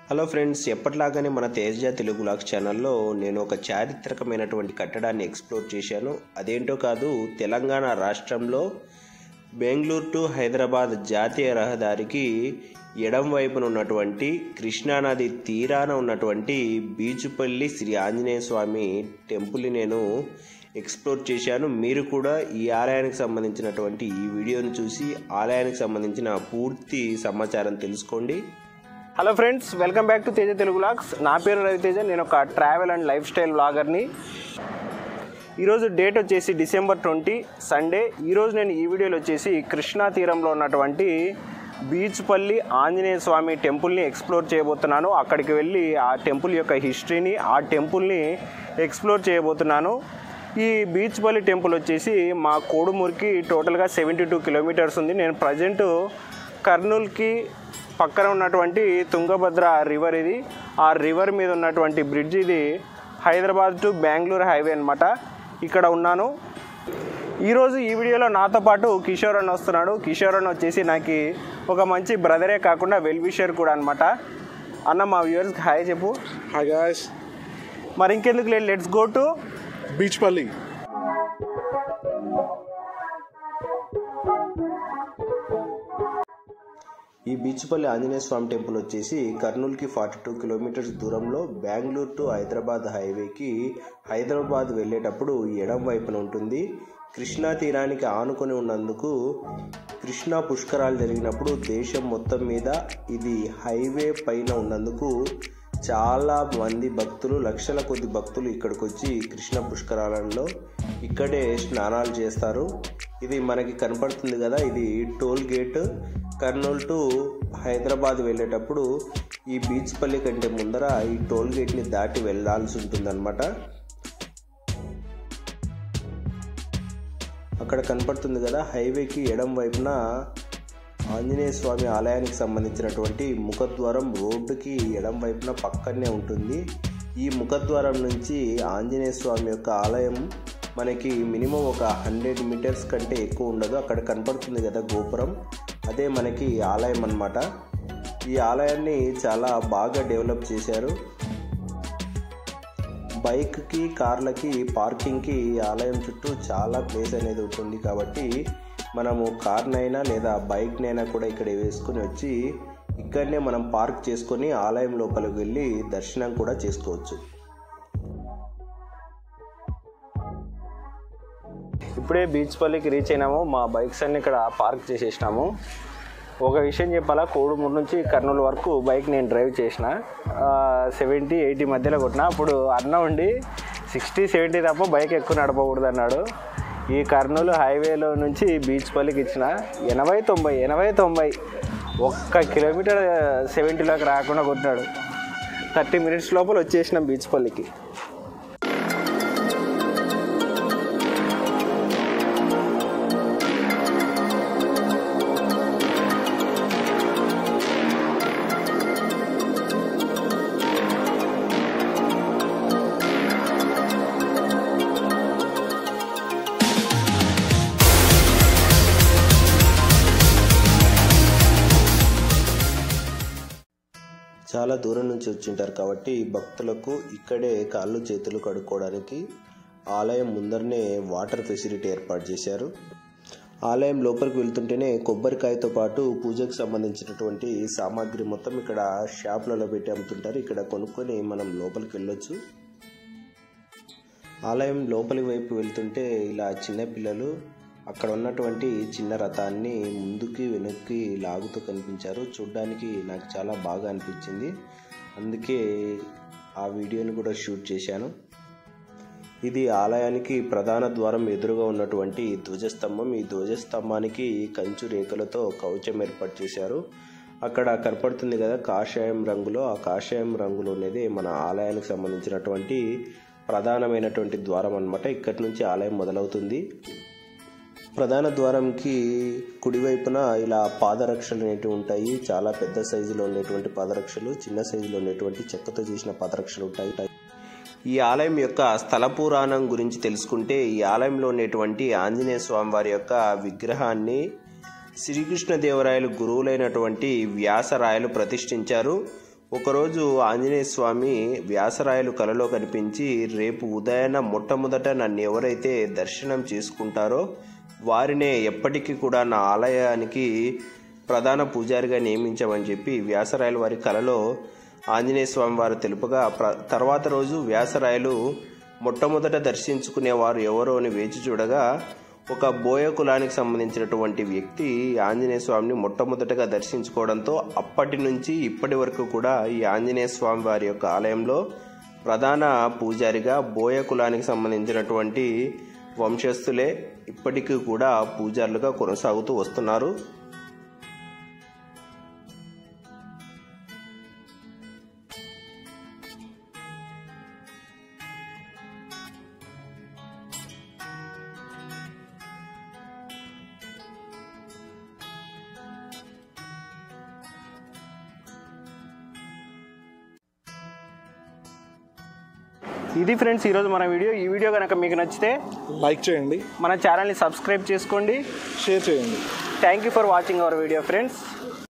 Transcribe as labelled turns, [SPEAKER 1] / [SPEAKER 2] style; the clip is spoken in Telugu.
[SPEAKER 1] హలో ఫ్రెండ్స్ ఎప్పటిలాగానే మన తేజ తెలుగు లాక్స్ ఛానల్లో నేను ఒక చారిత్రకమైనటువంటి కట్టడాన్ని ఎక్స్ప్లోర్ చేశాను అదేంటో కాదు తెలంగాణ రాష్ట్రంలో బెంగళూరు టు హైదరాబాద్ జాతీయ రహదారికి ఎడం వైపున ఉన్నటువంటి కృష్ణానది తీరాన ఉన్నటువంటి బీచుపల్లి శ్రీ ఆంజనేయ స్వామి టెంపుల్ని నేను ఎక్స్ప్లోర్ చేశాను మీరు కూడా ఈ ఆలయానికి సంబంధించినటువంటి ఈ వీడియోని చూసి ఆలయానికి సంబంధించిన పూర్తి సమాచారం తెలుసుకోండి
[SPEAKER 2] hello friends welcome back to Teja Telugu vlogs నా పేరు రవితేజ నేను ఒక ట్రావెల్ అండ్ లైఫ్ స్టైల్ వ్లాగర్ని ఈరోజు డేట్ వచ్చేసి డిసెంబర్ ట్వంటీ సండే ఈరోజు నేను ఈ వీడియోలో వచ్చేసి కృష్ణా తీరంలో ఉన్నటువంటి బీచ్పల్లి ఆంజనేయ స్వామి టెంపుల్ని ఎక్స్ప్లోర్ చేయబోతున్నాను అక్కడికి వెళ్ళి ఆ టెంపుల్ యొక్క హిస్టరీని ఆ టెంపుల్ని ఎక్స్ప్లోర్ చేయబోతున్నాను ఈ బీచ్పల్లి టెంపుల్ వచ్చేసి మా కోడుమూరికి టోటల్గా సెవెంటీ టూ కిలోమీటర్స్ ఉంది నేను ప్రజెంట్ కర్నూలుకి పక్కన ఉన్నటువంటి తుంగభద్ర రివర్ ఇది ఆ రివర్ మీద ఉన్నటువంటి బ్రిడ్జ్ ఇది హైదరాబాద్ టు బెంగళూరు హైవే అనమాట ఇక్కడ ఉన్నాను ఈరోజు ఈ వీడియోలో నాతో పాటు కిషోర్ అన్న వస్తున్నాడు కిషోర్ అన్న వచ్చేసి నాకు ఒక మంచి బ్రదరే కాకుండా వెల్ విషర్ కూడా అనమాట అన్న మా వ్యూవర్స్కి హాయ్ చెప్పు
[SPEAKER 3] Hi guys,
[SPEAKER 2] మరి ఇంకెందుకు లేదు లెట్స్ గో టు
[SPEAKER 3] Beachpalli.
[SPEAKER 1] ఈ బీచ్పల్లి ఆంజనేయ స్వామి టెంపుల్ వచ్చేసి కర్నూలుకి ఫార్టీ టూ కిలోమీటర్స్ దూరంలో బెంగళూరు టు హైదరాబాద్ హైవేకి హైదరాబాద్ వెళ్ళేటప్పుడు ఎడం వైపున ఉంటుంది కృష్ణా తీరానికి ఆనుకొని ఉన్నందుకు కృష్ణా పుష్కరాలు జరిగినప్పుడు దేశం మొత్తం మీద ఇది హైవే పైన ఉన్నందుకు చాలా మంది భక్తులు లక్షల కొద్ది భక్తులు ఇక్కడికి వచ్చి కృష్ణ పుష్కరాలలో ఇక్కడే స్నానాలు చేస్తారు ఇది మనకి కనపడుతుంది కదా ఇది toll gate Kurnool to Hyderabad వెళ్ళేటప్పుడు ఈ బీచ్పల్లి కంటే ముందర ఈ టోల్ గేట్ని దాటి వెళ్ళాల్సి ఉంటుందన్నమాట అక్కడ కనపడుతుంది కదా హైవేకి ఎడం వైపున ఆంజనేయ స్వామి ఆలయానికి సంబంధించినటువంటి ముఖద్వారం రోడ్డుకి ఎడం వైపున పక్కనే ఉంటుంది ఈ ముఖద్వారం నుంచి ఆంజనేయ స్వామి యొక్క ఆలయం మనకి మినిమం ఒక హండ్రెడ్ మీటర్స్ కంటే ఎక్కువ ఉండదు అక్కడ కనపడుతుంది కదా గోపురం అదే మనకి ఆలయం అన్నమాట ఈ ఆలయాన్ని చాలా బాగా డెవలప్ చేశారు బైక్కి కార్లకి పార్కింగ్కి ఈ ఆలయం చుట్టూ చాలా ప్లేస్ అనేది ఉంటుంది కాబట్టి మనము కార్నైనా లేదా బైక్నైనా కూడా ఇక్కడ వేసుకుని వచ్చి ఇక్కడనే మనం పార్క్ చేసుకొని ఆలయం లోపలికి వెళ్ళి దర్శనం కూడా చేసుకోవచ్చు
[SPEAKER 2] ఇప్పుడే బీచ్పల్లికి రీచ్ అయినాము మా బైక్స్ అన్ని ఇక్కడ పార్క్ చేసేసినాము ఒక విషయం చెప్పాలా కోడుమూరు నుంచి కర్నూలు వరకు బైక్ నేను డ్రైవ్ చేసిన సెవెంటీ ఎయిటీ మధ్యలో కొట్టిన అప్పుడు అన్న ఉండి సిక్స్టీ సెవెంటీ తప్ప బైక్ ఎక్కువ నడపకూడదు అన్నాడు ఈ కర్నూలు హైవేలో నుంచి బీచ్పల్లికి ఇచ్చిన ఎనభై తొంభై ఎనభై తొంభై ఒక్క కిలోమీటర్ సెవెంటీలోకి రాకుండా కొట్టినాడు థర్టీ మినిట్స్ లోపల వచ్చేసినాం బీచ్పల్లికి
[SPEAKER 1] చాలా దూరం నుంచి వచ్చింటారు కాబట్టి భక్తులకు ఇక్కడే కాళ్ళు చేతులు కడుక్కోవడానికి ఆలయం ముందరనే వాటర్ ఫెసిలిటీ ఏర్పాటు చేశారు ఆలయం లోపలికి వెళ్తుంటేనే కొబ్బరికాయతో పాటు పూజకు సంబంధించినటువంటి సామాగ్రి మొత్తం ఇక్కడ షాపులలో పెట్టి అమ్ముతుంటారు ఇక్కడ కొనుక్కొని మనం లోపలికి వెళ్ళొచ్చు ఆలయం లోపలి వైపు వెళ్తుంటే ఇలా చిన్న పిల్లలు అక్కడ ఉన్నటువంటి చిన్న రథాన్ని ముందుకి వెనక్కి లాగుతూ కనిపించారు చూడ్డానికి నాకు చాలా బాగా అనిపించింది అందుకే ఆ వీడియోని కూడా షూట్ చేశాను ఇది ఆలయానికి ప్రధాన ద్వారం ఎదురుగా ఉన్నటువంటి ధ్వజస్తంభం ఈ ధ్వజస్తంభానికి కంచు రేఖలతో కవచం ఏర్పాటు చేశారు అక్కడ కనపడుతుంది కదా కాషాయం రంగులో ఆ కాషాయం రంగులో అనేది మన ఆలయానికి సంబంధించినటువంటి ప్రధానమైనటువంటి ద్వారం అన్నమాట ఇక్కడి నుంచి ఆలయం మొదలవుతుంది ప్రధాన ద్వారంకి కుడివైపున ఇలా పాదరక్షలు అనేటివి ఉంటాయి చాలా పెద్ద సైజులో ఉండేటువంటి పాదరక్షలు చిన్న సైజులో ఉండేటువంటి చెక్కతో చేసిన పాదరక్షలు ఉంటాయి ఈ ఆలయం యొక్క స్థల పురాణం గురించి తెలుసుకుంటే ఈ ఆలయంలో ఉండేటువంటి ఆంజనేయ స్వామి వారి యొక్క విగ్రహాన్ని శ్రీకృష్ణదేవరాయలు గురువులైనటువంటి వ్యాసరాయలు ప్రతిష్ఠించారు ఒకరోజు ఆంజనేయ స్వామి వ్యాసరాయలు కలలో కనిపించి రేపు ఉదయాన మొట్టమొదట నన్ను ఎవరైతే దర్శనం చేసుకుంటారో వారినే ఎప్పటికీ కూడా నా ఆలయానికి ప్రధాన పూజారిగా నియమించమని చెప్పి వ్యాసరాయలు వారి కలలో ఆంజనేయ స్వామి వారు తెలుపగా ప్ర తర్వాత రోజు వ్యాసరాయలు మొట్టమొదట దర్శించుకునేవారు ఎవరో అని వేచి చూడగా ఒక బోయ కులానికి సంబంధించినటువంటి వ్యక్తి ఆంజనేయ స్వామిని మొట్టమొదటగా దర్శించుకోవడంతో అప్పటి నుంచి ఇప్పటి వరకు కూడా ఈ ఆంజనేయ స్వామి వారి యొక్క ఆలయంలో ప్రధాన పూజారిగా బోయ కులానికి సంబంధించినటువంటి వంశస్థులే ఇప్పటికీ కూడా పూజారులుగా కొనసాగుతూ వస్తున్నారు
[SPEAKER 2] ఇది ఫ్రెండ్స్ ఈరోజు మన వీడియో ఈ వీడియో కనుక మీకు నచ్చితే
[SPEAKER 3] లైక్ చేయండి
[SPEAKER 2] మన ఛానల్ని సబ్స్క్రైబ్ చేసుకోండి
[SPEAKER 3] షేర్ చేయండి
[SPEAKER 2] thank you for watching our video friends